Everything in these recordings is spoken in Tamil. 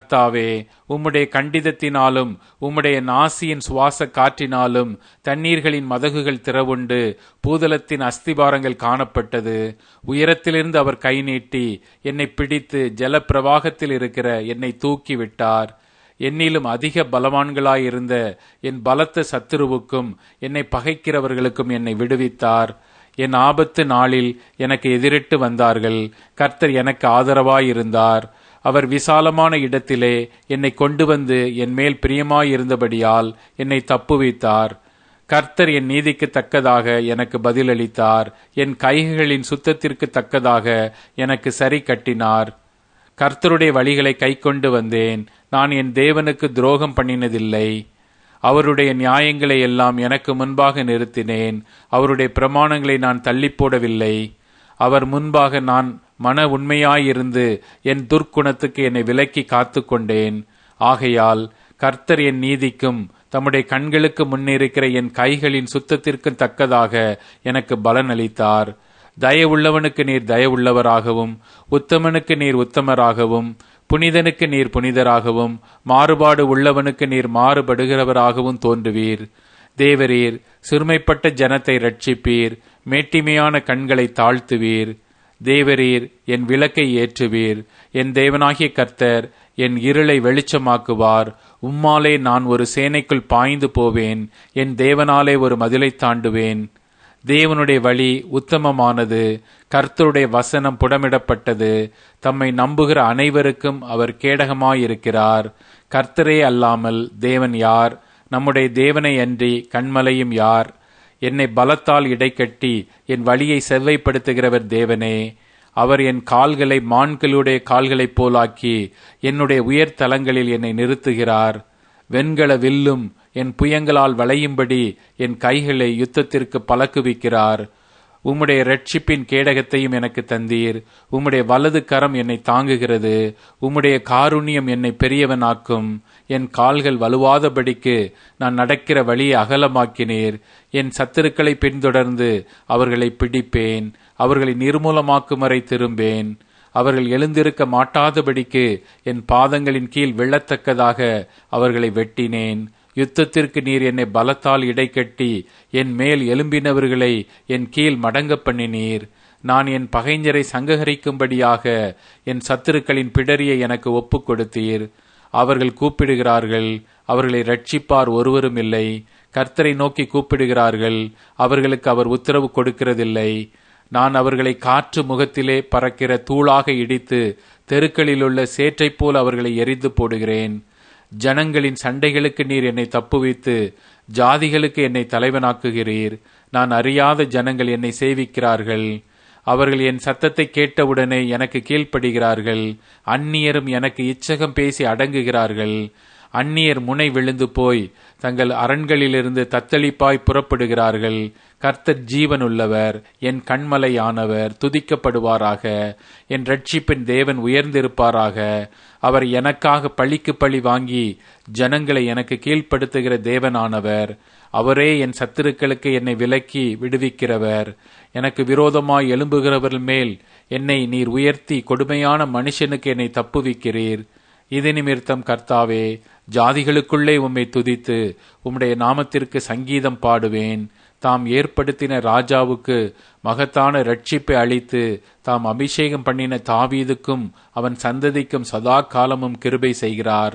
கர்த்தாவே உம்முடைய கண்டிதத்தினாலும் உம்முடைய நாசியின் சுவாச காற்றினாலும் தண்ணீர்களின் மதகுகள் திறவுண்டு பூதலத்தின் அஸ்திபாரங்கள் காணப்பட்டது உயரத்திலிருந்து அவர் கை நீட்டி என்னை பிடித்து ஜல பிரவாகத்தில் இருக்கிற என்னை தூக்கி விட்டார் என்னிலும் அதிக பலவான்களாயிருந்த என் பலத்த சத்துருவுக்கும் என்னை பகைக்கிறவர்களுக்கும் என்னை விடுவித்தார் என் ஆபத்து நாளில் எனக்கு எதிரிட்டு வந்தார்கள் கர்த்தர் எனக்கு ஆதரவாயிருந்தார் அவர் விசாலமான இடத்திலே என்னை கொண்டு வந்து என் மேல் பிரியமாயிருந்தபடியால் என்னை தப்புவித்தார் கர்த்தர் என் நீதிக்கு தக்கதாக எனக்கு பதிலளித்தார் என் கைகளின் சுத்தத்திற்கு தக்கதாக எனக்கு சரி கட்டினார் கர்த்தருடைய வழிகளை கைக்கொண்டு வந்தேன் நான் என் தேவனுக்கு துரோகம் பண்ணினதில்லை அவருடைய நியாயங்களை எல்லாம் எனக்கு முன்பாக நிறுத்தினேன் அவருடைய பிரமாணங்களை நான் தள்ளி போடவில்லை அவர் முன்பாக நான் மன உண்மையாயிருந்து என் துர்க்குணத்துக்கு என்னை விலக்கி காத்து கொண்டேன் ஆகையால் கர்த்தர் என் நீதிக்கும் தம்முடைய கண்களுக்கு முன்னிருக்கிற என் கைகளின் சுத்தத்திற்கும் தக்கதாக எனக்கு பலன் அளித்தார் தயவுள்ளவனுக்கு நீர் தயவுள்ளவராகவும் உத்தமனுக்கு நீர் உத்தமராகவும் புனிதனுக்கு நீர் புனிதராகவும் மாறுபாடு உள்ளவனுக்கு நீர் மாறுபடுகிறவராகவும் தோன்றுவீர் தேவரீர் சிறுமைப்பட்ட ஜனத்தை ரட்சிப்பீர் மேட்டிமையான கண்களை தாழ்த்துவீர் தேவரீர் என் விளக்கை ஏற்றுவீர் என் தேவனாகிய கர்த்தர் என் இருளை வெளிச்சமாக்குவார் உம்மாலே நான் ஒரு சேனைக்குள் பாய்ந்து போவேன் என் தேவனாலே ஒரு மதிலை தாண்டுவேன் தேவனுடைய வழி உத்தமமானது கர்த்தருடைய வசனம் புடமிடப்பட்டது தம்மை நம்புகிற அனைவருக்கும் அவர் கேடகமாயிருக்கிறார் கர்த்தரே அல்லாமல் தேவன் யார் நம்முடைய தேவனை அன்றி கண்மலையும் யார் என்னை பலத்தால் இடைக்கட்டி என் வழியை செவ்வைப்படுத்துகிறவர் தேவனே அவர் என் கால்களை மான்களுடைய கால்களைப் போலாக்கி என்னுடைய உயர் தலங்களில் என்னை நிறுத்துகிறார் வெண்கல வில்லும் என் புயங்களால் வளையும்படி என் கைகளை யுத்தத்திற்கு பழக்குவிக்கிறார் உம்முடைய ரட்சிப்பின் கேடகத்தையும் எனக்கு தந்தீர் உம்முடைய வலது கரம் என்னை தாங்குகிறது உம்முடைய காருண்யம் என்னை பெரியவனாக்கும் என் கால்கள் வலுவாதபடிக்கு நான் நடக்கிற வழியை அகலமாக்கினீர் என் சத்துருக்களை பின்தொடர்ந்து அவர்களை பிடிப்பேன் அவர்களை நிர்மூலமாக்கும் வரை திரும்பேன் அவர்கள் எழுந்திருக்க மாட்டாதபடிக்கு என் பாதங்களின் கீழ் விழத்தக்கதாக அவர்களை வெட்டினேன் யுத்தத்திற்கு நீர் என்னை பலத்தால் இடைக்கட்டி என் மேல் எலும்பினவர்களை என் கீழ் மடங்க பண்ணினீர் நான் என் பகைஞரை சங்ககரிக்கும்படியாக என் சத்துருக்களின் பிடரியை எனக்கு ஒப்புக் கொடுத்தீர் அவர்கள் கூப்பிடுகிறார்கள் அவர்களை ரட்சிப்பார் ஒருவரும் இல்லை கர்த்தரை நோக்கி கூப்பிடுகிறார்கள் அவர்களுக்கு அவர் உத்தரவு கொடுக்கிறதில்லை நான் அவர்களை காற்று முகத்திலே பறக்கிற தூளாக இடித்து தெருக்களிலுள்ள சேற்றைப் போல் அவர்களை எரிந்து போடுகிறேன் ஜனங்களின் சண்டைகளுக்கு நீர் என்னை தப்புவித்து ஜாதிகளுக்கு என்னை தலைவனாக்குகிறீர் நான் அறியாத ஜனங்கள் என்னை சேவிக்கிறார்கள் அவர்கள் என் சத்தத்தை கேட்டவுடனே எனக்கு கீழ்ப்படுகிறார்கள் அந்நியரும் எனக்கு இச்சகம் பேசி அடங்குகிறார்கள் அந்நியர் முனை விழுந்து போய் தங்கள் அரண்களிலிருந்து தத்தளிப்பாய் புறப்படுகிறார்கள் கர்த்தர் ஜீவனுள்ளவர் என் கண்மலையானவர் துதிக்கப்படுவாராக என் ரட்சிப்பின் தேவன் உயர்ந்திருப்பாராக அவர் எனக்காக பழிக்கு பழி வாங்கி ஜனங்களை எனக்கு கீழ்ப்படுத்துகிற தேவனானவர் அவரே என் சத்துருக்களுக்கு என்னை விலக்கி விடுவிக்கிறவர் எனக்கு விரோதமாய் எழும்புகிறவர்கள் மேல் என்னை நீர் உயர்த்தி கொடுமையான மனுஷனுக்கு என்னை தப்புவிக்கிறீர் இது நிமித்தம் கர்த்தாவே ஜாதிகளுக்குள்ளே உம்மை துதித்து உம்முடைய நாமத்திற்கு சங்கீதம் பாடுவேன் தாம் ஏற்படுத்தின ராஜாவுக்கு மகத்தான ரட்சிப்பை அளித்து தாம் அபிஷேகம் பண்ணின தாவீதுக்கும் அவன் சந்ததிக்கும் சதா காலமும் கிருபை செய்கிறார்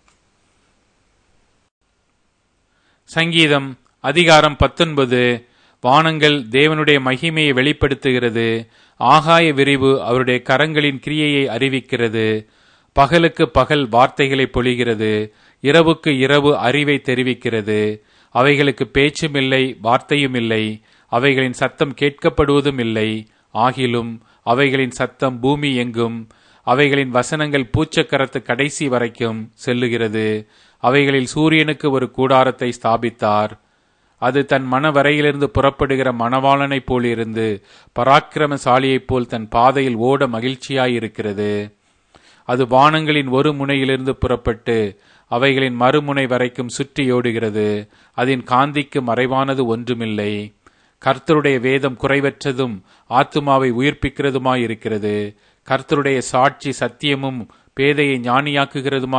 சங்கீதம் அதிகாரம் பத்தொன்பது வானங்கள் தேவனுடைய மகிமையை வெளிப்படுத்துகிறது ஆகாய விரிவு அவருடைய கரங்களின் கிரியையை அறிவிக்கிறது பகலுக்கு பகல் வார்த்தைகளை பொழிகிறது இரவுக்கு இரவு அறிவை தெரிவிக்கிறது அவைகளுக்கு பேச்சும் இல்லை வார்த்தையும் இல்லை அவைகளின் சத்தம் கேட்கப்படுவதும் இல்லை ஆகிலும் அவைகளின் சத்தம் பூமி எங்கும் அவைகளின் வசனங்கள் பூச்சக்கரத்து கடைசி வரைக்கும் செல்லுகிறது அவைகளில் சூரியனுக்கு ஒரு கூடாரத்தை ஸ்தாபித்தார் அது தன் மனவரையிலிருந்து புறப்படுகிற மணவாளனைப் போலிருந்து பராக்கிரமசாலியைப் போல் தன் பாதையில் ஓட மகிழ்ச்சியாயிருக்கிறது அது வானங்களின் ஒரு முனையிலிருந்து புறப்பட்டு அவைகளின் மறுமுனை வரைக்கும் சுற்றியோடுகிறது அதன் காந்திக்கு மறைவானது ஒன்றுமில்லை கர்த்தருடைய வேதம் குறைவற்றதும் ஆத்துமாவை உயிர்ப்பிக்கிறதுமாயிருக்கிறது கர்த்தருடைய சாட்சி சத்தியமும் பேதையை ஞானியாக்குகிறதுமா